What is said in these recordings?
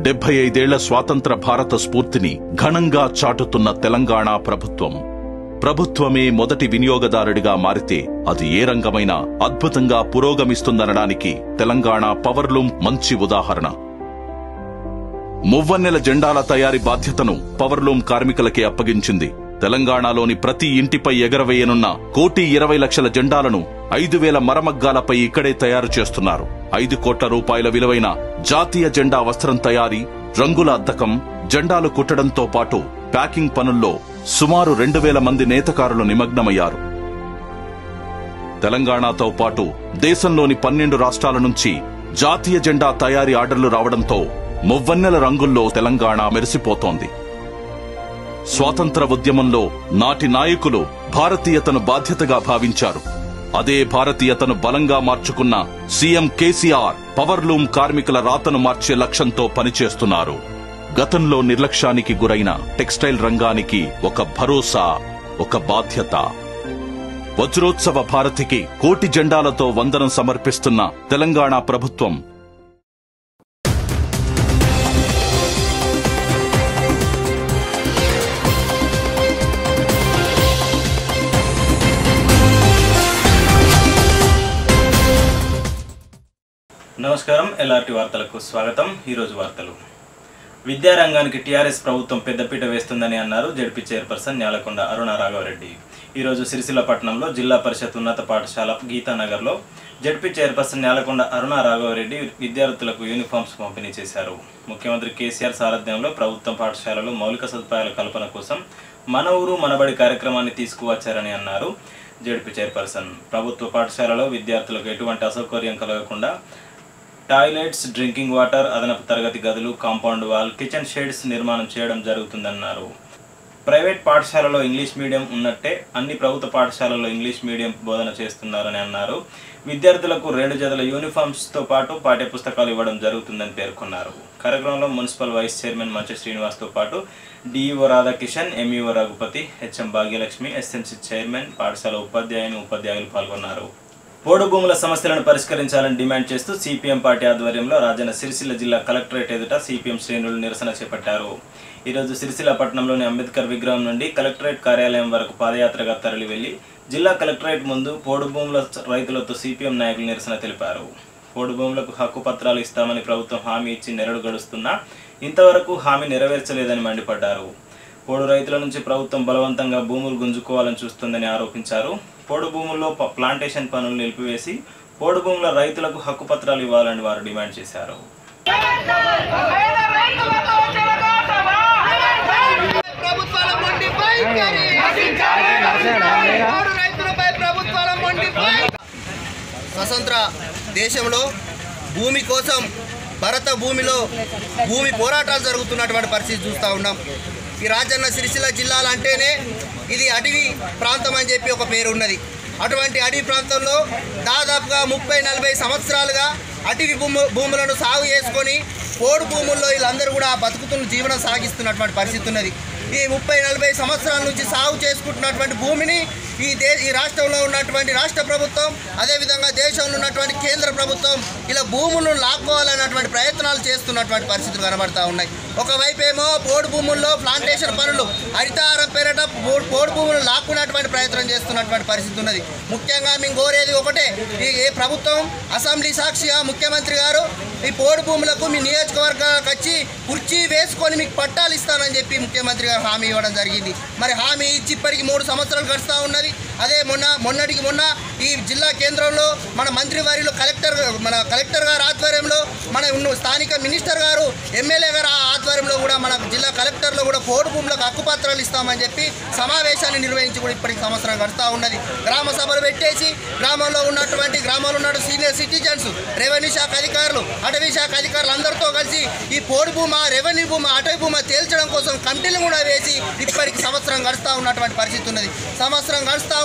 డెబ్బై ఐదేళ్ల స్వాతంత్ర భారత స్ఫూర్తిని ఘనంగా చాటుతున్న తెలంగాణ ప్రభుత్వం ప్రభుత్వమే మొదటి వినియోగదారుడిగా మారితే అది ఏ రంగమైనా అద్భుతంగా పురోగమిస్తుందనడానికి తెలంగాణ పవర్లూమ్ మంచి ఉదాహరణ మువ్వన్నెల జెండాల తయారీ బాధ్యతను పవర్లూమ్ కార్మికులకే అప్పగించింది తెలంగాణలోని ప్రతి ఇంటిపై ఎగరవేయనున్న కోటి ఇరవై లక్షల జెండాలను ఐదు వేల మరమగ్గాలపై ఇక్కడే తయారు చేస్తున్నారు ఐదు కోట్ల రూపాయల విలువైన జాతీయ జెండా వస్త్రం తయారీ రంగుల అద్దకం జెండాలు కుట్టడంతో పాటు ప్యాకింగ్ పనుల్లో సుమారు రెండు వేల మంది నేతకారులు నిమగ్నమయ్యారు తెలంగాణతో పాటు దేశంలోని పన్నెండు రాష్ట్రాల నుంచి జాతీయ జెండా తయారీ ఆర్డర్లు రావడంతో మువ్వన్నెల రంగుల్లో తెలంగాణ మెరిసిపోతోంది స్వాతంత్ర ఉద్యమంలో నాటి నాయకులు భారతీయతను బాధ్యతగా భావించారు అదే భారతీయతను బలంగా మార్చుకున్న సీఎం కేసీఆర్ పవర్లూమ్ కార్మికుల రాతను మార్చే లక్ష్యంతో పనిచేస్తున్నారు గతంలో నిర్లక్ష్యానికి గురైన టెక్స్టైల్ రంగానికి ఒక భరోసా ఒక బాధ్యత వజ్రోత్సవ భారతికి కోటి జెండాలతో వందనం సమర్పిస్తున్న తెలంగాణ ప్రభుత్వం నమస్కారం ఎల్ఆర్టీ వార్తలకు స్వాగతం ఈరోజు వార్తలు విద్యారంగానికి టీఆర్ఎస్ ప్రభుత్వం పెద్దపీట వేస్తుందని అన్నారు జడ్పీ చైర్పర్సన్ న్యాలకొండ అరుణ రాఘవరెడ్డి ఈరోజు సిరిసిల్ల పట్టణంలో జిల్లా పరిషత్ ఉన్నత పాఠశాల గీతానగర్లో జడ్పీ చైర్పర్సన్ న్యాలకొండ అరుణ రాఘవరెడ్డి విద్యార్థులకు యూనిఫామ్స్ పంపిణీ చేశారు ముఖ్యమంత్రి కేసీఆర్ సారథ్యంలో ప్రభుత్వం పాఠశాలలో మౌలిక సదుపాయాల కల్పన కోసం మన ఊరు మనబడి కార్యక్రమాన్ని తీసుకువచ్చారని అన్నారు జడ్పీ చైర్పర్సన్ ప్రభుత్వ పాఠశాలలో విద్యార్థులకు ఎటువంటి అసౌకర్యం కలగకుండా టాయిలెట్స్ డ్రింకింగ్ వాటర్ అదనపు తరగతి గదులు కాంపౌండ్ వాల్ కిచెన్ షెడ్స్ నిర్మాణం చేయడం జరుగుతుందన్నారు ప్రైవేట్ పాఠశాలలో ఇంగ్లీష్ మీడియం ఉన్నట్టే అన్ని ప్రభుత్వ పాఠశాలలో ఇంగ్లీష్ మీడియం బోధన చేస్తున్నారని అన్నారు విద్యార్థులకు రెండు జతల యూనిఫామ్స్తో పాటు పాఠ్య పుస్తకాలు ఇవ్వడం జరుగుతుందని పేర్కొన్నారు కార్యక్రమంలో మున్సిపల్ వైస్ చైర్మన్ మంచ శ్రీనివాస్తో పాటు DEO Radhakishan MEO Raghupathi HM Bhagyalakshmi SMC chairman పాఠశాల ఉపాధ్యాయుని ఉపాధ్యాయులు పాల్గొన్నారు పోడు భూముల సమస్యలను పరిష్కరించాలని డిమాండ్ చేస్తూ సిపిఎం పార్టీ ఆధ్వర్యంలో రాజన్న సిరిసిల్ల జిల్లా కలెక్టరేట్ ఎదుట సిపిఎం శ్రేణులు నిరసన చేపట్టారు ఈరోజు సిరిసిల్ల పట్టణంలోని అంబేద్కర్ విగ్రహం నుండి కలెక్టరేట్ కార్యాలయం వరకు పాదయాత్రగా తరలి వెళ్లి జిల్లా కలెక్టరేట్ ముందు పోడు భూముల రైతులతో సిపిఎం నాయకులు నిరసన తెలిపారు పోడు భూములకు హక్కు పత్రాలు ఇస్తామని ప్రభుత్వం హామీ ఇచ్చి నెరడు గడుస్తున్నా ఇంతవరకు హామీ నెరవేర్చలేదని మండిపడ్డారు పోడు రైతుల నుంచి ప్రభుత్వం బలవంతంగా భూములు గుంజుకోవాలని చూస్తుందని ఆరోపించారు పోడు భూముల్లో ప- ప్లాంటేషన్ పనులు నిలిపివేసి పోడు భూముల రైతులకు హక్కు పత్రాలు ఇవ్వాలని వారు డిమాండ్ చేశారు ప్రభుత్వాల మొండి వైఖరి ఆరు రైతులపై ప్రభుత్వాల మొండి వైఖరి స్వతంత్ర దేశంలో భూమి కోసం భరత భూమిలో భూమి పోరాటాలు జరుగుతున్నటువంటి పరిస్థితి చూస్తూ ఉన్నాం ఈ రాజన్న సిరిసిల్ల జిల్లాలు అంటేనే ఇది అటవీ ప్రాంతం అని చెప్పి ఒక పేరు ఉన్నది అటువంటి అడవి ప్రాంతంలో దాదాపుగా ముప్పై నలభై సంవత్సరాలుగా అటవీ భూము భూములను సాగు చేసుకొని పోడు భూముల్లో వీళ్ళందరూ కూడా బతుకుతున్న జీవనం సాగిస్తున్నటువంటి పరిస్థితి ఉన్నది ఈ ముప్పై నలభై సంవత్సరాల నుంచి సాగు చేసుకుంటున్నటువంటి భూమిని ఈ దే ఈ రాష్ట్రంలో ఉన్నటువంటి రాష్ట్ర ప్రభుత్వం అదేవిధంగా దేశంలో ఉన్నటువంటి కేంద్ర ప్రభుత్వం ఇలా భూములను లాక్కోవాలన్నటువంటి ప్రయత్నాలు చేస్తున్నటువంటి పరిస్థితులు కనబడతా ఉన్నాయి ఒకవైపు ఏమో పోడు భూముల్లో ప్లాంటేషన్ పనులు హరితాహారం పేరట పోడు పోడు భూములు లాక్కునేటువంటి ప్రయత్నం చేస్తున్నటువంటి పరిస్థితి ఉన్నది ముఖ్యంగా మేము కోరేది ఒకటే ఈ ఏ ప్రభుత్వం అసెంబ్లీ సాక్షిగా ముఖ్యమంత్రి గారు ఈ పోడు భూములకు మీ నియోజకవర్గాలకు వచ్చి కుర్చీ వేసుకొని మీకు పట్టాలు ఇస్తానని చెప్పి ముఖ్యమంత్రి గారు హామీ ఇవ్వడం జరిగింది మరి హామీ ఇచ్చి ఇప్పటికి మూడు సంవత్సరాలు గడుస్తూ ఉన్నది అదే మొన్న మొన్నటికి మొన్న ఈ జిల్లా కేంద్రంలో మన మంత్రి వారిలో కలెక్టర్ మన కలెక్టర్ గారు ఆధ్వర్యంలో మన ఉన్న స్థానిక మినిస్టర్ గారు ఎమ్మెల్యే గారు ఆ ఆధ్వర్యంలో కూడా మన జిల్లా కలెక్టర్లో కూడా పోడు భూములకు హక్కుపత్రాలు ఇస్తామని చెప్పి సమావేశాన్ని నిర్వహించి కూడా ఇప్పటికి సంవత్సరం గడుస్తూ ఉన్నది గ్రామ సభలు పెట్టేసి గ్రామంలో ఉన్నటువంటి గ్రామంలో ఉన్న సీనియర్ సిటిజన్స్ రెవెన్యూ శాఖ అధికారులు అటవీ శాఖ అధికారులు అందరితో కలిసి ఈ పోడు భూమా రెవెన్యూ భూమా అటవీ భూమా తేల్చడం కోసం కమిటీలు కూడా వేసి ఇప్పటికి సంవత్సరం గడుస్తూ ఉన్నటువంటి పరిస్థితి ఉన్నది సంవత్సరం గడుస్తూ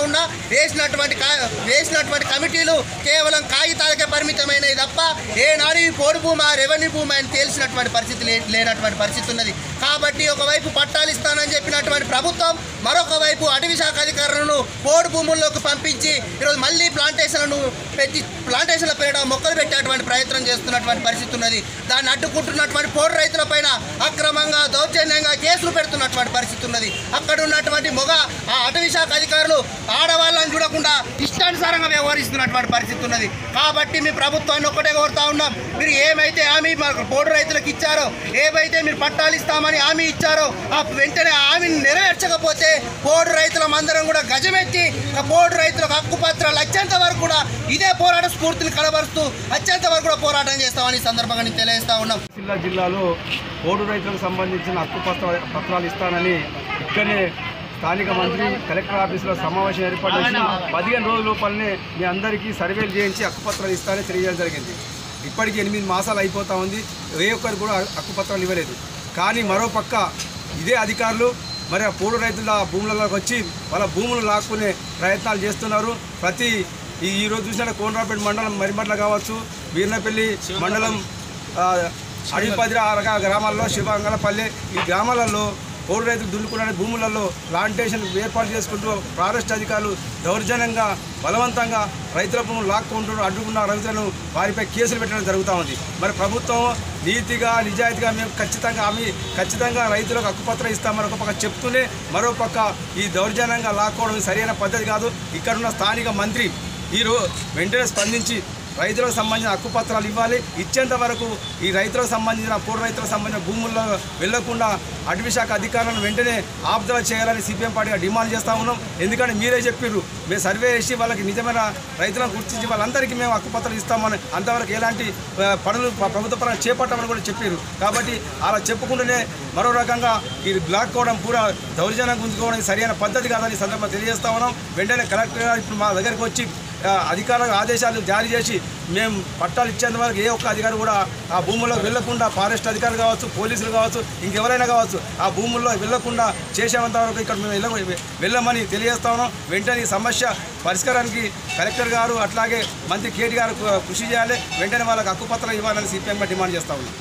ఉన్నా వేసినటువంటి కా- వేసినటువంటి కమిటీలు కేవలం కాగితాలకే పరిమితమైనవి తప్ప ఏనాడు ఈ పోడు భూమా రెవెన్యూ భూమి అని తేల్చినటువంటి పరిస్థితి లే- లేనటువంటి పరిస్థితి ఉన్నది కాబట్టి ఒకవైపు పట్టాలు ఇస్తానని చెప్పినటువంటి ప్రభుత్వం మరొక వైపు అటవీ శాఖ అధికారులను పోడు భూముల్లోకి పంపించి ఈరోజు మళ్ళీ ప్లాంటేషన్లను పెట్టి ప్లాంటేషన్ల పేరిట మొక్కలు పెట్టేటువంటి ప్రయత్నం చేస్తున్నటువంటి పరిస్థితి ఉన్నది దాన్ని అడ్డుకుంటున్నటువంటి పోడు రైతుల పైన అక్రమంగా దౌర్జన్యంగా కేసులు పెడుతున్నటువంటి పరిస్థితి ఉన్నది అక్కడ ఉన్నటువంటి మొగ ఆ అటవీ శాఖ అధికారులు ఆడవాళ్ళని చూడకుండా ఇష్టానుసారంగా వ్యవహరిస్తున్నటువంటి పరిస్థితి ఉన్నది కాబట్టి మీ ప్రభుత్వాన్ని ఒక్కటే కోరుతా ఉన్నాం మీరు ఏమైతే హామీ మాకు పోడు రైతులకు ఇచ్చారో ఏవైతే మీరు పట్టాలు ఇస్తామని హామీ ఇచ్చారో ఆ వెంటనే హామీని నెరవేర్చకపోతే పోడు రైతుల మందరం కూడా గజమెత్తి ఆ పోడు రైతులకు హక్కు పత్రాలు వచ్చేంత వరకు కూడా ఇదే పోరాట స్ఫూర్తిని కనబరుస్తూ వచ్చేంత వరకు కూడా పోరాటం చేస్తామని ఈ సందర్భంగా నేను తెలియజేస్తా ఉన్నాం సిరిసిల్ల జిల్లాలో పోడు రైతులకు సంబంధించిన హక్కు పత్ర పత్రాలు ఇస్తానని ఇక్కడనే స్థానిక మంత్రి కలెక్టర్ ఆఫీసులో సమావేశం ఏర్పాటు చేసి పదిహేను రోజుల లోపలనే మీ అందరికీ సర్వేలు చేయించి హక్కు పత్రాలు ఇస్తానని తెలియజేయడం జరిగింది ఇప్పటికి ఎనిమిది మాసాలు అయిపోతా ఉంది ఏ ఒక్కరు కూడా హక్కు పత్రాలు ఇవ్వలేదు కానీ మరో పక్క ఇదే అధికారులు మరి ఆ పోడు రైతుల భూములలోకి వచ్చి వాళ్ళ భూములు లాక్కునే ప్రయత్నాలు చేస్తున్నారు ప్రతి ఈ ఈ రోజు చూసిన కోనరాపేట మండలం మరిమట్ల కావచ్చు వీర్నపల్లి మండలం ఆ, అడవిపదిర అరగా గ్రామాల్లో శివంగలపల్లి ఈ గ్రామాలలో పౌరు రైతులు దున్నుకునే భూములలో ప్లాంటేషన్ ఏర్పాటు చేసుకుంటూ ఫారెస్ట్ అధికారులు దౌర్జన్యంగా బలవంతంగా రైతుల భూములు లాక్కుంటూ అడ్డుకున్న రైతులను వారిపై కేసులు పెట్టడం జరుగుతూ ఉంది మరి ప్రభుత్వం నీతిగా నిజాయితీగా మేము ఖచ్చితంగా ఆమె ఖచ్చితంగా రైతులకు హక్కుపత్రం ఇస్తామని ఒక పక్క చెప్తూనే మరో పక్క ఈ దౌర్జన్యంగా లాక్కోవడం సరైన పద్ధతి కాదు ఇక్కడున్న స్థానిక మంత్రి వీరు వెంటనే స్పందించి రైతులకు సంబంధించిన హక్కుపత్రాలు ఇవ్వాలి ఇచ్చేంత వరకు ఈ రైతులకు సంబంధించిన పూర్వ రైతులకు సంబంధించిన భూముల్లో వెళ్లకుండా అటవీ శాఖ అధికారులను వెంటనే ఆపుదల చేయాలని సిపిఎం పార్టీగా డిమాండ్ చేస్తా ఉన్నాం ఎందుకంటే మీరే చెప్పారు మేము సర్వే చేసి వాళ్ళకి నిజమైన రైతులను గుర్తించి వాళ్ళందరికీ మేము హక్కుపత్రాలు ఇస్తామని అంతవరకు ఎలాంటి ఆ, పనులు ప్ర- ప్రభుత్వ పరంగా చేపట్టామని కూడా చెప్పారు కాబట్టి అలా చెప్పుకుంటూనే మరో రకంగా ఈ బ్లాక్ కోవడం పూరా దౌర్జన్యం గుంజుకోవడం సరైన పద్ధతి కాదని ఈ సందర్భంగా తెలియజేస్తా ఉన్నాం వెంటనే కలెక్టర్ గారు ఇప్పుడు మా దగ్గరికి వచ్చి ఆ, అధికారులకు ఆదేశాలు జారీ చేసి మేము పట్టాలు ఇచ్చేంత వరకు ఏ ఒక్క అధికారి కూడా ఆ భూముల్లోకి వెళ్లకుండా ఫారెస్ట్ అధికారులు కావచ్చు పోలీసులు కావచ్చు ఇంకెవరైనా కావచ్చు ఆ భూముల్లో వెళ్లకుండా చేసేంత వరకు ఇక్కడ మేము వెళ్ళ వెళ్ళమని తెలియజేస్తా ఉన్నాం వెంటనే ఈ సమస్య పరిష్కారానికి కలెక్టర్ గారు అట్లాగే మంత్రి కేటీ గారు కు- కృషి చేయాలి వెంటనే వాళ్ళకి హక్కుపత్రం ఇవ్వాలని సిపిఎంగా డిమాండ్ చేస్తా ఉన్నాం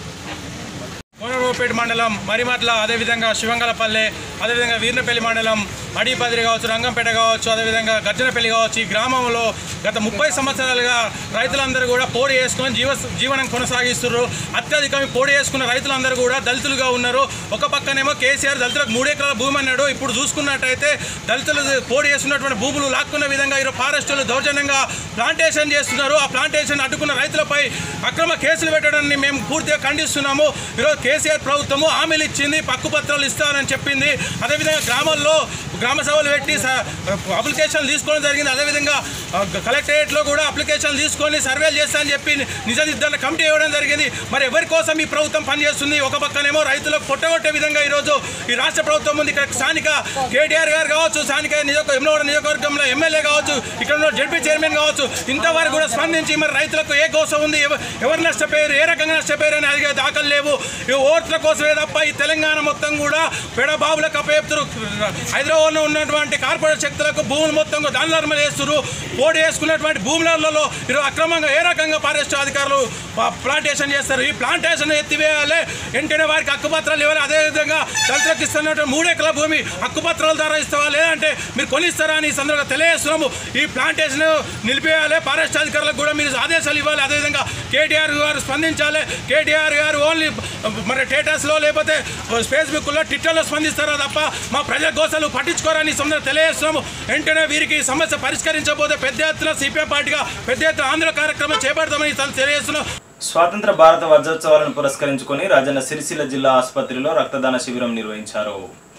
కోనరావుపేట మండలం మరిమట్ల అదేవిధంగా శివంగలపల్లె అదేవిధంగా వీర్నపల్లి మండలం అడిపదిరి కావచ్చు రంగంపేట కావచ్చు అదేవిధంగా గర్జనపల్లి కావచ్చు ఈ గ్రామంలో గత ముప్పై సంవత్సరాలుగా రైతులందరూ కూడా పోటీ చేసుకొని జీవ జీవనం కొనసాగిస్తున్నారు అత్యధికంగా పోటీ చేసుకున్న రైతులందరూ కూడా దళితులుగా ఉన్నారు ఒక పక్కనేమో కేసీఆర్ దళితులకు మూడు ఎకరాల భూమి అన్నాడు ఇప్పుడు చూసుకున్నట్టయితే దళితులు పోటీ చేస్తున్నటువంటి భూములు లాక్కున్న విధంగా ఈరోజు ఫారెస్టులు దౌర్జన్యంగా ప్లాంటేషన్ చేస్తున్నారు ఆ ప్లాంటేషన్ అడ్డుకున్న రైతులపై అక్రమ కేసులు పెట్టడాన్ని మేము పూర్తిగా ఖండిస్తున్నాము ఈరోజు కేసీఆర్ ప్రభుత్వము హామీలు ఇచ్చింది పక్కు పత్రాలు ఇస్తానని చెప్పింది అదేవిధంగా గ్రామాల్లో గ్రామ సభలు పెట్టి స- అప్లికేషన్లు తీసుకోవడం జరిగింది అదేవిధంగా ఆ, కలెక్టరేట్లో కూడా అప్లికేషన్లు తీసుకొని సర్వేలు చేస్తా అని చెప్పి నిజ నిర్ధారణ కమిటీ ఇవ్వడం జరిగింది మరి ఎవరి కోసం ఈ ప్రభుత్వం పనిచేస్తుంది ఒక పక్కనేమో రైతులకు పొట్టగొట్టే విధంగా ఈరోజు ఈ రాష్ట్ర ప్రభుత్వం ఉంది ఇక్కడ స్థానిక కేటీఆర్ గారు కావచ్చు స్థానిక నియోజక ఎమ్మెల్యే నియోజకవర్గంలో ఎమ్మెల్యే కావచ్చు ఇక్కడ ఉన్న జడ్పీ చైర్మన్ కావచ్చు ఇంతవరకు కూడా స్పందించి మరి రైతులకు ఏ కోసం ఉంది ఎవ- ఎవరు నష్టపోయారు ఏ రకంగా నష్టపోయారు అని అడిగే దాఖలు లేవు ఈ ఓట్ల కోసమే తప్ప ఈ తెలంగాణ మొత్తం కూడా పెడబాబులకు అప్పచెప్తారు హైదరాబాద్లో ఉన్నటువంటి కార్పొరేట్ శక్తులకు భూములు మొత్తం కూడా దానిధర్మ చేస్తున్నారు పోటీ చేసుకున్నటువంటి భూములలో ఈరోజు అక్రమంగా ఏ రకంగా ఫారెస్ట్ అధికారులు ప- ప్లాంటేషన్ చేస్తారు ఈ ప్లాంటేషన్ ఎత్తివేయాలి వెంటనే వారికి హక్కుపత్రాలు ఇవ్వాలి అదేవిధంగా దళితులకు ఇస్తున్నటువంటి మూడు ఎకరాల భూమి హక్కుపత్రాల ద్వారా ఇస్తావా లేదంటే మీరు కొనిస్తారా అని ఈ సందర్భంగా తెలియజేస్తున్నాము ఈ ప్లాంటేషన్ నిలిపేయాలి ఫారెస్ట్ అధికారులకు కూడా మీరు ఆదేశాలు ఇవ్వాలి అదేవిధంగా కేటీఆర్ గారు స్పందించాలి కేటీఆర్ గారు ఓన్లీ మరి స్టేటస్లో లేకపోతే ఫేస్బుక్లో ట్విట్టర్లో స్పందిస్తారా తప్ప మా ప్రజల గోసాలు పట్టించుకోరని ఈ సందర్భంగా తెలియజేస్తున్నాము వెంటనే వీరికి ఈ సమస్య పరిష్కరించకపోతే పెద్ద ఎత్తున సిపిఎం పార్టీగా పెద్ద ఎత్తున ఆంధ్ర కార్యక్రమం చేపడతామని ఈ సందర్భంగా తెలియజేస్తున్నాం స్వాతంత్ర భారత వజ్రోత్సవాలను పురస్కరించుకొని రాజన్న సిరిసిల్ల జిల్లా ఆసుపత్రిలో రక్తదాన శిబిరం నిర్వహించారు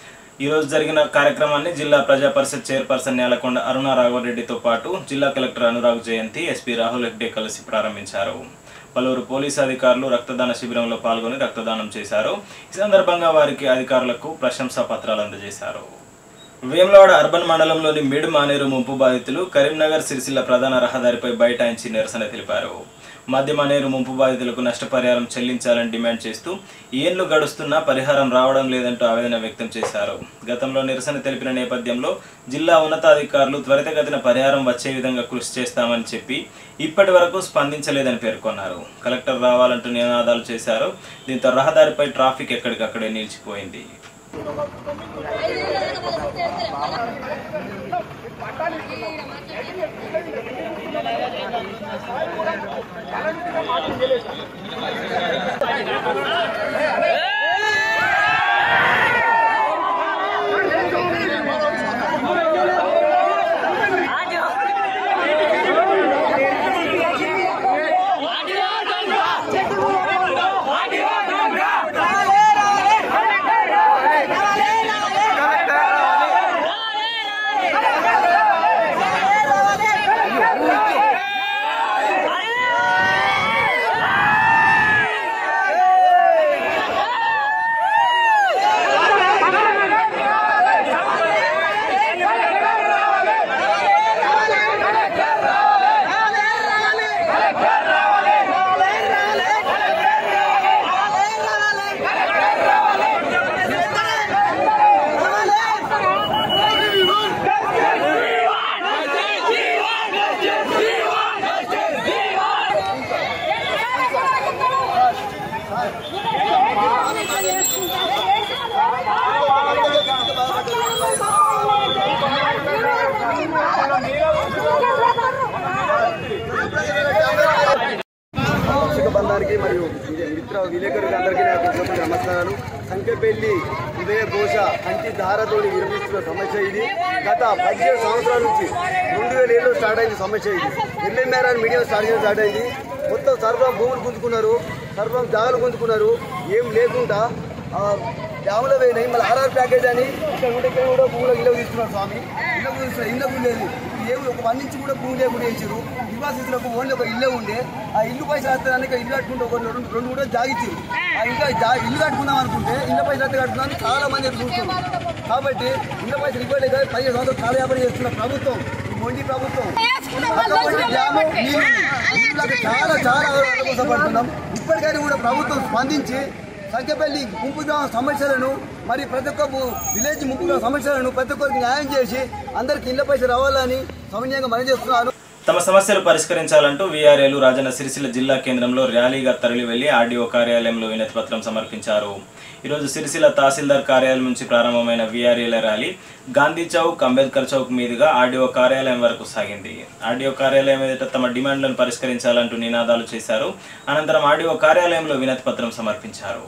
ఈ రోజు జరిగిన కార్యక్రమాన్ని జిల్లా ప్రజా పరిషత్ చైర్పర్సన్ నేలకొండ అరుణ రాఘవరెడ్డితో పాటు జిల్లా కలెక్టర్ అనురాగ్ జయంతి ఎస్పీ రాహుల్ హెగ్డే కలిసి ప్రారంభించారు పలువురు పోలీసు అధికారులు రక్తదాన శిబిరంలో పాల్గొని రక్తదానం చేశారు ఈ సందర్భంగా వారికి అధికారులకు ప్రశంసా పత్రాలు అందజేశారు వేములవాడ అర్బన్ మండలంలోని మిడ్ మానేరు ముంపు బాధితులు కరీంనగర్ సిరిసిల్ల ప్రధాన రహదారిపై బైఠాయించి నిరసన తెలిపారు మద్యమనేరు ముంపు బాధితులకు నష్టపరిహారం చెల్లించాలని డిమాండ్ చేస్తూ ఏళ్లు గడుస్తున్నా పరిహారం రావడం లేదంటూ ఆవేదన వ్యక్తం చేశారు గతంలో నిరసన తెలిపిన నేపథ్యంలో జిల్లా ఉన్నతాధికారులు త్వరితగతిన పరిహారం వచ్చే విధంగా కృషి చేస్తామని చెప్పి ఇప్పటి వరకు స్పందించలేదని పేర్కొన్నారు కలెక్టర్ రావాలంటూ నినాదాలు చేశారు దీంతో రహదారిపై ట్రాఫిక్ ఎక్కడికక్కడే నిలిచిపోయింది కౌశిక బంధానికి మరియు మిత్ర విలేకరులకు అందరికీ నా కృతజ్ఞతలు నమస్కారాలు సంఖ్యపెల్లి హృదయ ఘోష కంటి ధారతోని విరమిస్తున్న సమస్య ఇది గత పదిహేడు సంవత్సరాల నుంచి రెండు వేల ఏళ్ళు స్టార్ట్ అయింది సమస్య ఇది ఎల్ఎంఆర్ అని మీడియం స్టార్ట్ చేయడం స్టార్ట్ అయింది మొత్తం సర్వం భూములు గుంజుకున్నారు సర్వం జాగాలు గుంజుకున్నారు ఏం లేకుండా ఆ, డ్యాములో పోయినాయి మళ్ళీ ఆర్ఆర్ ప్యాకేజ్ అని ఇక్కడ ఉంటే ఇక్కడ కూడా భూములకు ఇళ్ళకు తీసుకున్నారు స్వామి ఇళ్ళకు తీసుకున్నారు ఇళ్ళకు లేదు ఏమి ఒక వన్ నుంచి కూడా భూమి లేకుండా వేసారు నివాసితులకు ఓన్లీ ఒక ఇల్లే ఉండే ఆ ఇల్లు పైసలు వస్తారని ఇల్లు కట్టుకుంటే ఒక రెండు రెండు కూడా జాగిచ్చారు ఆ ఇంకా జా- ఇల్లు కట్టుకుందాం అనుకుంటే ఇళ్ళ పైసలు అయితే కట్టుకుందాం చాలా మంది ఎదురు చూస్తున్నారు కాబట్టి ఇళ్ళ పైసలు ఇవ్వలేక పదిహేను సంవత్సరాలు కాలయాపన చేస్తున్న ప్రభుత్వం ఈ మొండి ప్రభుత్వం అటువంటి డ్యాము నీళ్లు నీళ్ళకి చాలా చాలా మోసపడుతున్నాం ఇప్పటికైనా కూడా ప్రభుత్వం స్పందించి సంఖ్యపల్లి ముంపు గ్రామ సమస్యలను మరి ప్రతి ఒక్క ము- విలేజ్ ముంపు గ్రామ సమస్యలను ప్రతి ఒక్కరికి న్యాయం చేసి అందరికి ఇళ్ల పైసలు రావాలని సమన్వయంగా మనం చేస్తున్నాను తమ సమస్యలు పరిష్కరించాలంటూ వీఆర్ఏలు రాజన్న సిరిసిల్ల జిల్లా కేంద్రంలో ర్యాలీగా తరలి వెళ్లి ఆర్డీఓ కార్యాలయంలో వినతి పత్రం సమర్పించారు ఈరోజు సిరిసిల్ల తహసీల్దార్ కార్యాలయం నుంచి ప్రారంభమైన వీఆర్ఏల ర్యాలీ గాంధీ చౌక్ అంబేద్కర్ చౌక్ మీదుగా ఆర్డీఓ కార్యాలయం వరకు సాగింది ఆర్డీఓ కార్యాలయం ఎదుట తమ డిమాండ్లను పరిష్కరించాలంటూ నినాదాలు చేశారు అనంతరం ఆర్డీఓ కార్యాలయంలో వినతి పత్రం సమర్పించారు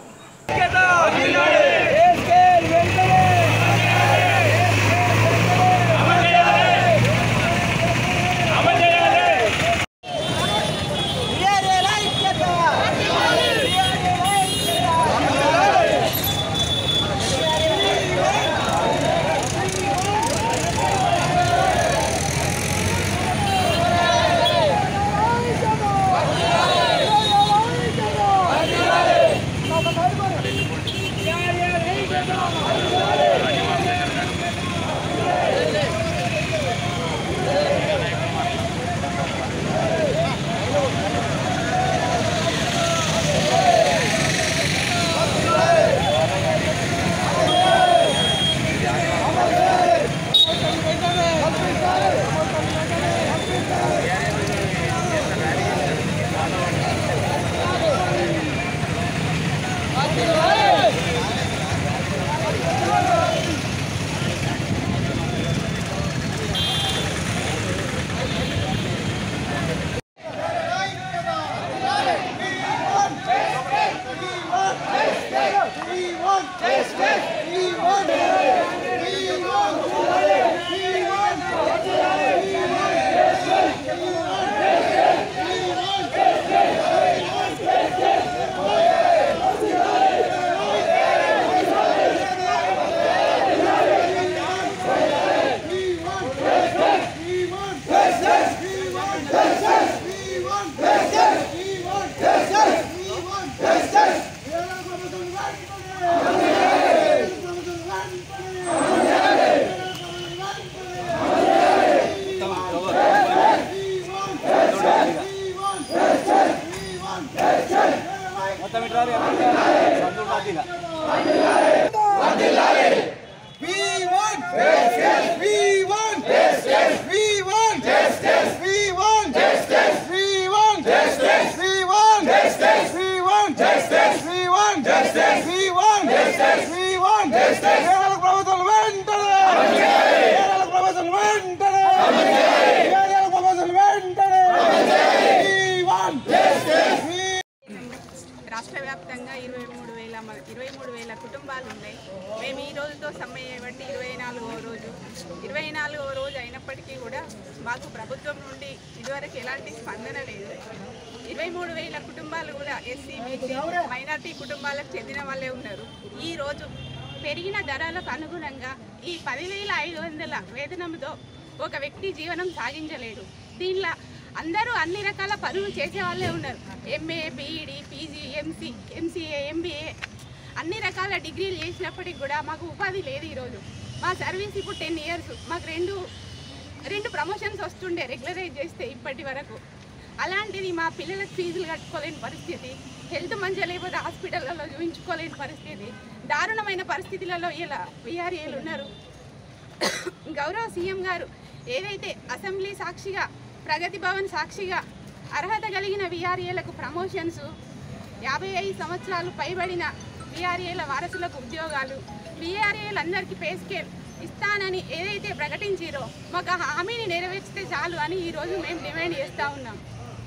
We want justice. We want justice. We want justice. We want justice. We want justice. We want justice. We want justice. We want justice. We want justice. We want justice. Kerala ప్రభుత్వం వెంటనే కేరళ ప్రభుత్వం వెంటనే కేరళ ప్రభుత్వం వెంటనే We want justice. We రాష్ట్ర వ్యాప్తంగా ఇరవై మూడు వేల మ- ఇరవై మూడు వేల కుటుంబాలు ఉన్నాయి మేము ఈ రోజుతో సమ్మె చేయబట్టి ఇరవై నాలుగవ రోజు ఇరవై నాలుగవ రోజు అయినప్పటికీ కూడా మాకు ప్రభుత్వం నుండి ఇదివరకు ఎలాంటి స్పందన లేదు ఇరవై మూడు వేల కుటుంబాలు కూడా ఎస్సీ బీసీ మైనార్టీ కుటుంబాలకు చెందిన వాళ్ళే ఉన్నారు ఈ రోజు పెరిగిన ధరలకు అనుగుణంగా ఈ పదివేల ఐదు వందల వేతనంతో ఒక వ్యక్తి జీవనం సాగించలేడు దీనిలో అందరూ అన్ని రకాల పనులు చేసే వాళ్ళే ఉన్నారు MA BEd PG MC MCA MBA అన్ని రకాల డిగ్రీలు చేసినప్పటికి కూడా మాకు ఉపాధి లేదు ఈరోజు మా సర్వీస్ ఇప్పుడు టెన్ ఇయర్స్ మాకు రెండు రెండు ప్రమోషన్స్ వస్తుండే రెగ్యులరైజ్ చేస్తే ఇప్పటి వరకు అలాంటిది మా పిల్లలకు ఫీజులు కట్టుకోలేని పరిస్థితి హెల్త్ మంచిగా లేకపోతే హాస్పిటల్లో చూపించుకోలేని పరిస్థితి దారుణమైన పరిస్థితులలో ఇలా విఆర్ఏలు ఉన్నారు గౌరవ సీఎం గారు ఏదైతే అసెంబ్లీ సాక్షిగా ప్రగతి భవన్ సాక్షిగా అర్హత కలిగిన విఆర్ఏలకు ప్రమోషన్స్ యాభై ఐదు సంవత్సరాలు పైబడిన విఆర్ఏల వారసులకు ఉద్యోగాలు విఆర్ఏలందరికీ పే స్కేల్ ఇస్తానని ఏదైతే ప్రకటించారో మాకు ఆ హామీని నెరవేర్చితే చాలు అని ఈరోజు మేము డిమాండ్ చేస్తూ ఉన్నాం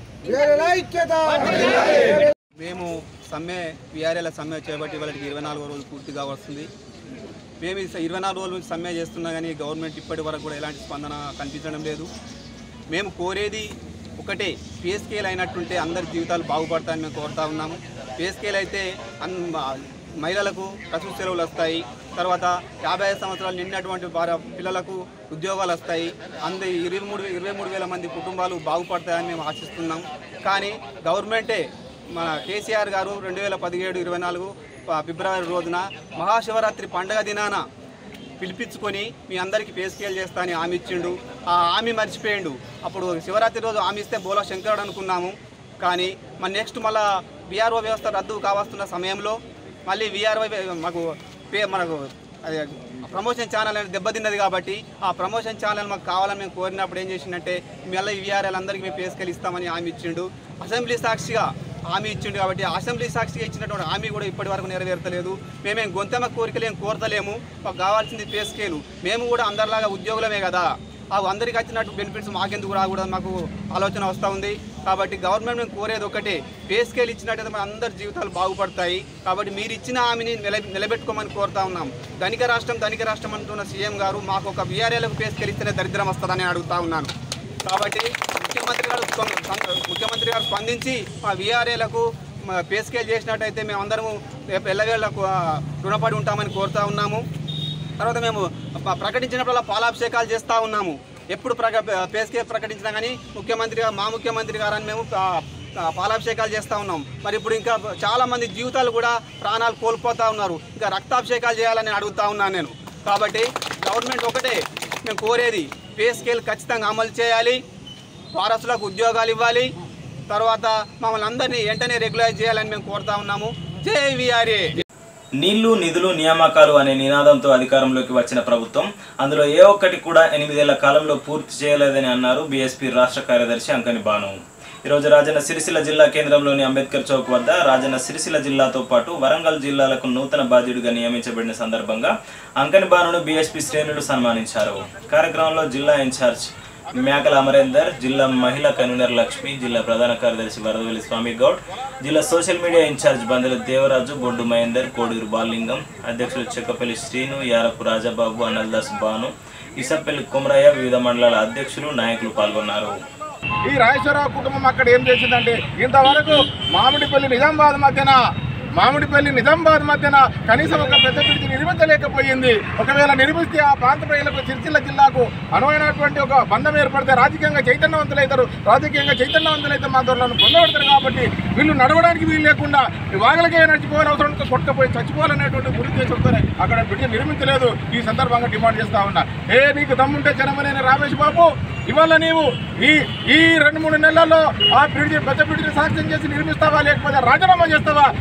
మేము సమ్మె విఆర్ఏల సమ్మె చేపట్టి వాళ్ళకి ఇరవై నాలుగో రోజు పూర్తిగా వస్తుంది మేము ఈ ఇరవై నాలుగు రోజుల నుంచి సమ్మె చేస్తున్నా కానీ గవర్నమెంట్ ఇప్పటి వరకు కూడా ఎలాంటి స్పందన కనిపించడం లేదు మేము కోరేది ఒకటే పేస్కేల్ అయినట్టుంటే అందరి జీవితాలు బాగుపడతాయని మేము కోరుతా ఉన్నాము పేస్కేల్ అయితే అన్ మహిళలకు ప్రసవ సెలవులు వస్తాయి తర్వాత యాభై ఐదు సంవత్సరాలు నిండినటువంటి వారి పిల్లలకు ఉద్యోగాలు వస్తాయి అందు ఇరవై మూడు ఇరవై మూడు వేల మంది కుటుంబాలు బాగుపడతాయని మేము ఆశిస్తున్నాం కానీ గవర్నమెంటే మన కేసీఆర్ గారు రెండు వేల పదిహేడు ఇరవై నాలుగు ప- ఫిబ్రవరి రోజున మహాశివరాత్రి పండగ దినాన పిలిపించుకొని మీ అందరికీ పే స్కేల్ చేస్తా అని హామీ ఇచ్చిండు ఆ హామీ మర్చిపోయిండు అప్పుడు శివరాత్రి రోజు హామీ ఇస్తే బోలా శంకరుడు అనుకున్నాము కానీ మన నెక్స్ట్ మళ్ళా విఆర్ఓ వ్యవస్థ రద్దు కావస్తున్న సమయంలో మళ్ళీ విఆర్ఓ మాకు పే మనకు అదే ప్రమోషన్ ఛానల్ అనేది దెబ్బతిన్నది కాబట్టి ఆ ప్రమోషన్ ఛానల్ మాకు కావాలని మేము కోరినప్పుడు ఏం చేసిందంటే మళ్ళీ విఆర్ఎల్ అందరికీ మేము పేసుకెళ్ళి ఇస్తామని హామీ ఇచ్చిండు అసెంబ్లీ సాక్షిగా హామీ ఇచ్చిండు కాబట్టి అసెంబ్లీ సాక్షిగా ఇచ్చినటువంటి హామీ కూడా ఇప్పటి వరకు నెరవేర్తలేదు మేమేం గొంతెమ్మ కోరికలు ఏం కోరతలేము మాకు కావాల్సింది పే స్కేలు మేము కూడా అందరిలాగా ఉద్యోగులమే కదా ఆ అందరికి వచ్చినట్టు బెనిఫిట్స్ మాకెందుకు రాకూడదు మాకు ఆలోచన వస్తూ ఉంది కాబట్టి గవర్నమెంట్ మేము కోరేది ఒకటే పే స్కేల్ ఇచ్చినట్టయితే మన అందరి జీవితాలు బాగుపడతాయి కాబట్టి మీరు ఇచ్చిన హామీని నిల నిలబెట్టుకోమని కోరుతా ఉన్నాం ధనిక రాష్ట్రం ధనిక రాష్ట్రం అంటున్న సీఎం గారు మాకు ఒక వీఆర్ఏలకు పే స్కేల్ ఇస్తేనే దరిద్రం వస్తుందని అడుగుతా ఉన్నాను కాబట్టి ముఖ్యమంత్రి గారు స్పం- స్పం- ముఖ్యమంత్రి గారు స్పందించి మా వీఆర్ఏలకు పే స్కేల్ చేసినట్టయితే మేమందరము రేపు ఎల్లవేళకు ఆ, రుణపడి ఉంటామని కోరుతా ఉన్నాము తర్వాత మేము ప- ప్రకటించినప్పుడల్లా పాలాభిషేకాలు చేస్తూ ఉన్నాము ఎప్పుడు ప్రక పే స్కేల్ ప్రకటించినా కానీ ముఖ్యమంత్రి గారు మా ముఖ్యమంత్రి గారని మేము ఆ, ఆ, పాలాభిషేకాలు చేస్తూ ఉన్నాం మరి ఇప్పుడు ఇంకా చాలా మంది జీవితాలు కూడా ప్రాణాలు కోల్పోతూ ఉన్నారు ఇంకా రక్తాభిషేకాలు చేయాలని అడుగుతా ఉన్నాను నేను కాబట్టి గవర్నమెంట్ ఒకటే మేము కోరేది పే స్కేల్ ఖచ్చితంగా అమలు చేయాలి వారసులకు ఉద్యోగాలు ఇవ్వాలి తర్వాత మమ్మల్ని అందరినీ వెంటనే రెగ్యులైజ్ చేయాలని మేము కోరుతా ఉన్నాము జై విఆర్ఏ నీళ్లు నిధులు నియామకాలు అనే నినాదంతో అధికారంలోకి వచ్చిన ప్రభుత్వం అందులో ఏ ఒక్కటి కూడా ఎనిమిదేళ్ల కాలంలో పూర్తి చేయలేదని అన్నారు బీఎస్పీ రాష్ట్ర కార్యదర్శి అంకని బాను ఈరోజు రాజన్న సిరిసిల్ల జిల్లా కేంద్రంలోని అంబేద్కర్ చౌక్ వద్ద రాజన్న సిరిసిల్ల జిల్లాతో పాటు వరంగల్ జిల్లాలకు నూతన బాధ్యుడిగా నియమించబడిన సందర్భంగా అంకని బానును బీఎస్పీ శ్రేణులు సన్మానించారు కార్యక్రమంలో జిల్లా ఇన్ఛార్జ్ మేకల అమరేందర్ జిల్లా మహిళా కన్వీనర్ లక్ష్మి జిల్లా ప్రధాన కార్యదర్శి వరదవెల్లి స్వామి గౌడ్ జిల్లా social media incharge Bandela Devaraju Boddu Mahender Koduru Balingam అధ్యక్షులు చెక్కపల్లి శ్రీను యారపు రాజబాబు అన్నల్దాస్ బాను ఇసప్పల్లి కుమరయ్య వివిధ మండలాల అధ్యక్షులు నాయకులు పాల్గొన్నారు ఈ రాజేశ్వరరావు కుటుంబం అక్కడ ఏం చేసిందంటే ఇంతవరకు మామిడిపల్లి నిజామాబాద్ మధ్యన మామిడిపల్లి నిజామాబాద్ మధ్యన కనీసం ఒక పెద్ద బ్రిడ్జి నిర్మించలేకపోయింది ఒకవేళ నిర్మిస్తే ఆ ప్రాంత ప్రజలకు సిరిసిల్ల జిల్లాకు అనువైనటువంటి ఒక బంధం ఏర్పడితే రాజకీయంగా చైతన్యవంతులైతారు రాజకీయంగా చైతన్యవంతులైతే మా దొరలను పొందబడతారు కాబట్టి వీళ్ళు నడవడానికి వీలు లేకుండా ఈ వాగలకే నడిచిపోవాలని అవసరం ఉంటే కొట్టుకపోయి చచ్చిపోవాలనేటువంటి గురుద్దేశంతోనే అక్కడ బ్రిడ్జి నిర్మించలేదు ఈ సందర్భంగా డిమాండ్ చేస్తా ఉన్నా ఏ నీకు దమ్ముంటే జనమనేని రామేష్ బాబు ఇవాళ నీవు ఈ ఈ రెండు మూడు నెలల్లో ఆ బ్రిడ్జి పెద్ద బ్రిడ్జిని సాక్ష్యం చేసి నిర్మిస్తావా లేకపోతే రాజీనామా చేస్తావా లేకపోతే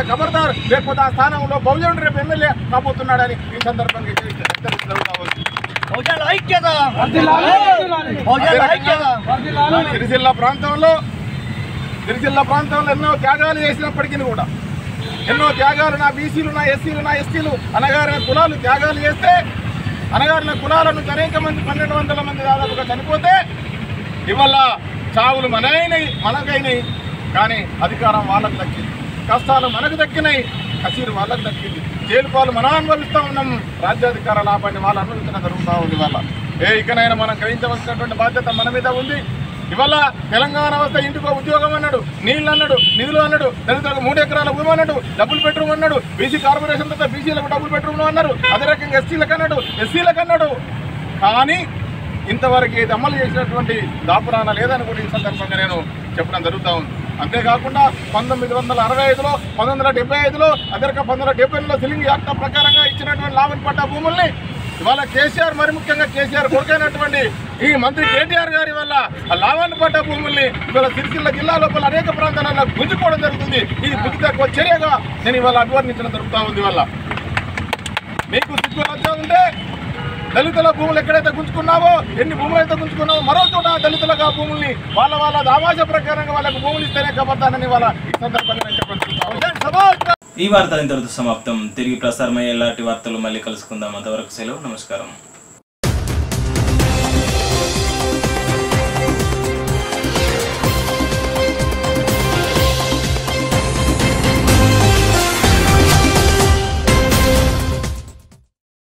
ఖబర్దార్ లేకపోతే ఆ స్థానంలో బహుజనుడు రేపు ఎమ్మెల్యే కాబోతున్నాడని ఈ సందర్భంగా హెచ్చరిస్తున్నాను. సిరిసిల్ల ప్రాంతంలో సిరిసిల్ల ప్రాంతంలో ఎన్నో త్యాగాలు చేసినప్పటికీ కూడా ఎన్నో త్యాగాలు నా బీసీలు నా ఎస్సీలు నా ఎస్టీలు అనగారిన కులాలు త్యాగాలు చేస్తే అనగారిన కులాలను అనేక మంది పన్నెండు వందల మంది దాదాపుగా చనిపోతే ఇవాళ చావులు మనైనవి మనకైనవి కానీ అధికారం వాళ్ళకు దక్కింది కష్టాలు మనకు దక్కినాయి కసీరు వాళ్ళకు దక్కింది జైలు పాలు మనం అనుభవిస్తూ ఉన్నాం రాజ్యాధికార లాభాన్ని వాళ్ళు అనుభవించడం జరుగుతూ ఉంది వాళ్ళ ఏ ఇకనైనా మనం గ్రహించవలసినటువంటి బాధ్యత మన మీద ఉంది ఇవాళ తెలంగాణ వస్తే ఇంటికో ఉద్యోగం అన్నాడు నీళ్ళు అన్నాడు నిధులు అన్నాడు దళితులకు మూడు ఎకరాల భూమి అన్నాడు డబుల్ బెడ్రూమ్ అన్నాడు బీసీ కార్పొరేషన్ తో బీసీలకు డబుల్ బెడ్రూమ్ అన్నారు అదే రకంగా ఎస్సీలకు అన్నాడు ఎస్సీలకు అన్నాడు కానీ ఇంతవరకు ఇది అమలు చేసినటువంటి దాపురాన లేదని కూడా ఈ సందర్భంగా నేను చెప్పడం జరుగుతూ ఉంది అంతేకాకుండా పంతొమ్మిది వందల అరవై ఐదులో పంతొమ్మిది వందల డెబ్బై ఐదులో అదే రకంగా పంతొమ్మిది వందల డెబ్బైలో సిలింగ్ యాక్ట్ ప్రకారంగా ఇచ్చినటువంటి లాభం పట్ట భూముల్ని ఇవాళ కేసీఆర్ మరి ముఖ్యంగా కేసీఆర్ కొడుకైనటువంటి ఈ మంత్రి కేటీఆర్ గారి వల్ల ఆ లావాన్ని పడ్డ భూముల్ని ఇవాళ సిరిసిల్ల జిల్లా లోపల అనేక ప్రాంతాలలో గుంజుకోవడం జరుగుతుంది ఇది బుద్ధి తక్కువ చర్యగా నేను ఇవాళ అభివర్ణించడం జరుగుతూ ఉంది వల్ల మీకు సిగ్గు లజ్జ ఉంటే దళితుల భూములు ఎక్కడైతే గుంజుకున్నావో ఎన్ని భూములు అయితే గుంజుకున్నావో మరో చోట దళితులకు ఆ భూముల్ని వాళ్ళ వాళ్ళ దావాస ప్రకారంగా వాళ్ళకు భూములు ఇస్తేనే కబడతానని వాళ్ళ ఈ సందర్భంగా నేను చెప్పడం జరుగుతుంది. ఈ వార్తలు ఇంతవరకు సమాప్తం తిరిగి ప్రసారమయ్యే ఎలాంటి వార్తలు మళ్ళీ కలుసుకుందాం అంతవరకు సెలవు నమస్కారం